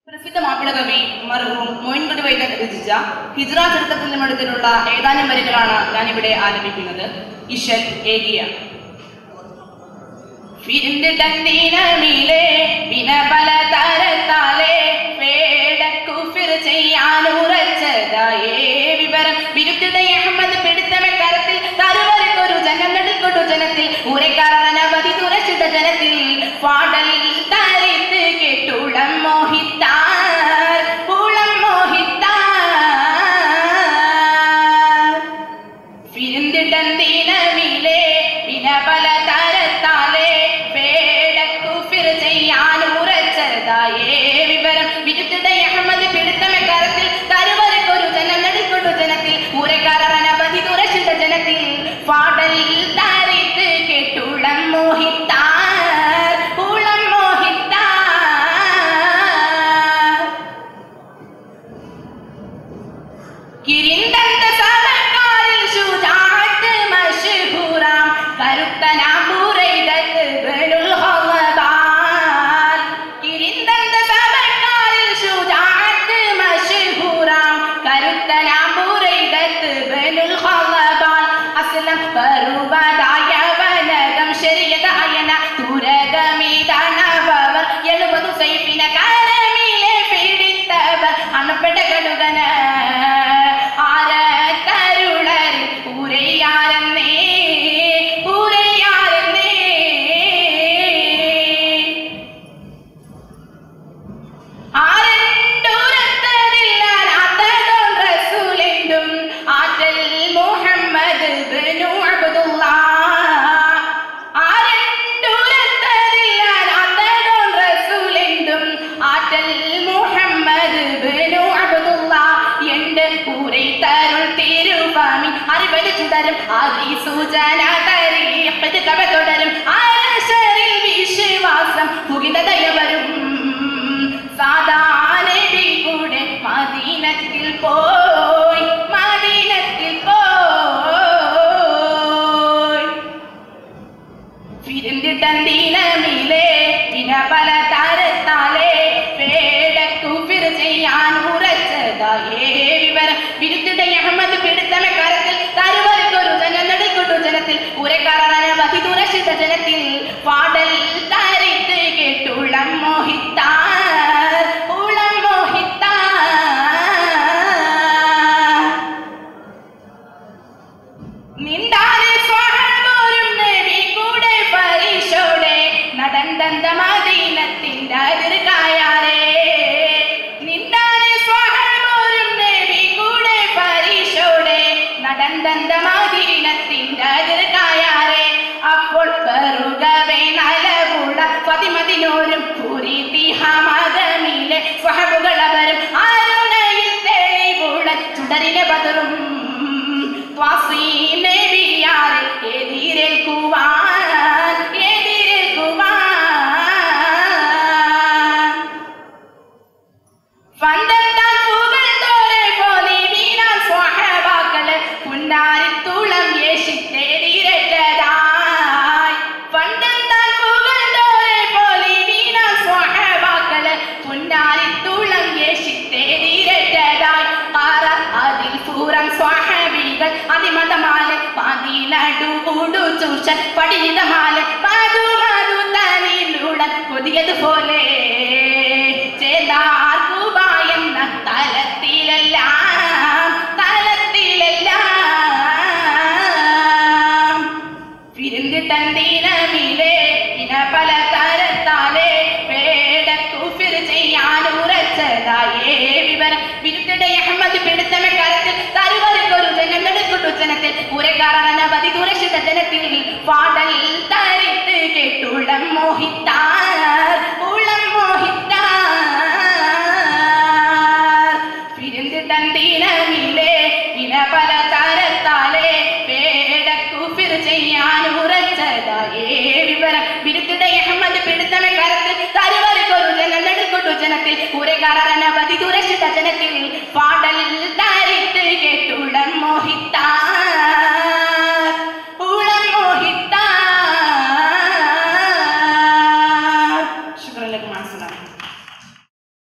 പ്രസിദ്ധ മാപ്പിള കവി മർഹൂം മോയിൻകുടി വൈദ്യർ രചിച്ച ഹിജ്റ ചരിത്രത്തിൽ നിന്നെടുത്തിട്ടുള്ള ഏതാനും വരികളാണ് ഞാനിവിടെ ആലപിക്കുന്നത് ഇഷൽ ഏകിയ ഫിരിന്തിടന്തീനമിലെ വിന പല തരത്താലെ പേടക്കുഫിർ ചെയ്യാനുറച്ചതായേ വിവരം വിരുദ്ധയുടെ അഹമ്മദ് പിടുത്തമെ കരത്തിൽ തരുവരക്കൊരു ജനം നെടുക്കൊടു ജനത്തിൽ ഉരക്കാരനവധി തുറച്ചിട്ട ജനത്തിൽ പാടൽ തരിത്ത് കേട്ടുളം മോഹിത്താർ ഉളം മോഹിത്താർ ഫിരിന്തിടന്തീനമിലെ വിന പല തരത്താലെ പേടക്കുഫിർ ചെയ്യാനുറച്ചതായേ വിവരം വിരുദ്ധയുടെ അഹമ്മദ് പിടുത്തമെ കരത്തിൽ തരുവരക്കൊരു ജനം നെടുക്കൊടു ജനത്തിൽ ഉരക്കാരനവധി തുറച്ചിട്ട ജനത്തിൽ പാടൽ തരിത്ത് കേട്ടുളം മോഹിത്താർ ഉളം മോഹിത്താർ കിരിന്തന്ത സഭക്കാരിൽ ശുജാഅത്ത് മശ്ഹൂറാം കരുത്തനാം ബുറൈദത്ത് ബനുൽ ഹവബാൻ കിരിന്തന്ത സഭക്കാരിൽ ശുജാഅത്ത് മശ്ഹൂറാം കരുത്തനാം ബുറൈദത്ത് ബനുൽ ഹവബാൻ അസ്ലം പരുവതായ വനകം ശരിയതായന തുരകമീതാണവർ എഴുപതു സൈഫിന കരമിലെ പിടിത്തവർ അണപ്പെട്ട കടുകന ആരത്തരുളരിൽ ഉരയാരെന്നേ ഉരയാരെന്നേ ആരണ്ടൂരത്തതില്ല നാത്തതോൻ റസൂലെന്തും ആറ്റൽ മുഹമ്മദ് ബിനു അബ്ദുള്ള ആരണ്ടൂരത്തതില്ല നാത്തതോൻ റസൂലെന്തും ആറ്റൽ മുഹമ്മദ് ബിനു അബ്ദുള്ള എന്റെ കൂരെ തരുൾ തിരുവാമി അറിവല് ചുടരും ആദി സൂചന തരീപ്പത് കവ തുടരും ആരശരിൽ വിശ്വാസം മുകിതയ വരും സാധാരണ കൂടെ മദീനത്തിൽ പോയി മദീനത്തിൽ പോയി ഫിരിന്തിട്ടന്തീനമിലെ വിന പല തരത്താലെ പേടക്കുഫിർ ചെയ്യാൻ ഉറച്ചതായേ വിവരം വിരുദ്ധയുടെ അഹമ്മദ് പിടുത്തമെ കരത്തിൽ തരുവരക്കൊരു ജനം നെടുക്കൊടു ജനത്തിൽ ഉരക്കാരനവധി തുറച്ചിട്ട ജനത്തിൽ പാടൽ തരിത്ത് കേട്ടുളം മോഹിത്താർ ഉളം മോഹിത്താർ നിന്താനെ സ്വഹബോരും നബി കൂടെ പരീക്ഷോടെ നടന്തന്ത മദീനത്തിന്റെ അതിർകായാലേ നിന്താനെ സ്വഹബോരും നബി കൂടെ പരീക്ഷോടെ നടന്തന്ത മദീനത്തിന്റെ അതിർകായാലേ അപ്പോൾ പെറുകവേ നലവുള്ള പതിമതിനോരും പുരീതിഹമകമിലെ സ്വഹബുകൾ അവരും അരുണയിൽ തെളിവുള്ള ചുടരിലെ ബദറും നബിയാരെ എതിരേൽക്കുവാൻ എതിരേൽക്കുവാൻ ഫന്തത്താൻ പുകഴ്ത്തോരെ പോലെ വീണാൻ സ്വഹബാക്കള് പുന്നാരിത്തുളം യേശിത്തേരിരറ്റതായി ഫന്തത്താൻ പുകഴ്ത്തോരെ പോലെ വീണാൻ സ്വഹബാക്കള് പുന്നാരിത്തുളം യേശിത്തേരിരറ്റതായി പാറ അതിൽ പൂരം സ്വഹബികൾ അതിമതമാല പാതിലടു ഉടു ചൂഷൻ പഠിതമാല മധു മധു തനിലുടൻ പുതിയതുപോലെ ചേതാർക്കുക എന്ന തലത്തിലെല്ലാം തലത്തിലെല്ലാം ഫിരിന്തിട്ടന്തീനമിലെ ഇന പല തരത്താലെ പേടക്കുഫിർ ചെയ്യാൻ ഉറച്ചതായേ വിവരം വിരുദ്ധയുടെ അഹമ്മദ് പിടുത്തമെ കരത്തിൽ തരുവരക്കൊരു ജനം നെടുക്കൊട്ടു ജനത്തിൽ ഉരകാരനവധി തുറച്ചിട്ട ജനത്തിൽ പാടൽ തരിത്ത് കേട്ടുളം മോഹിത്താർ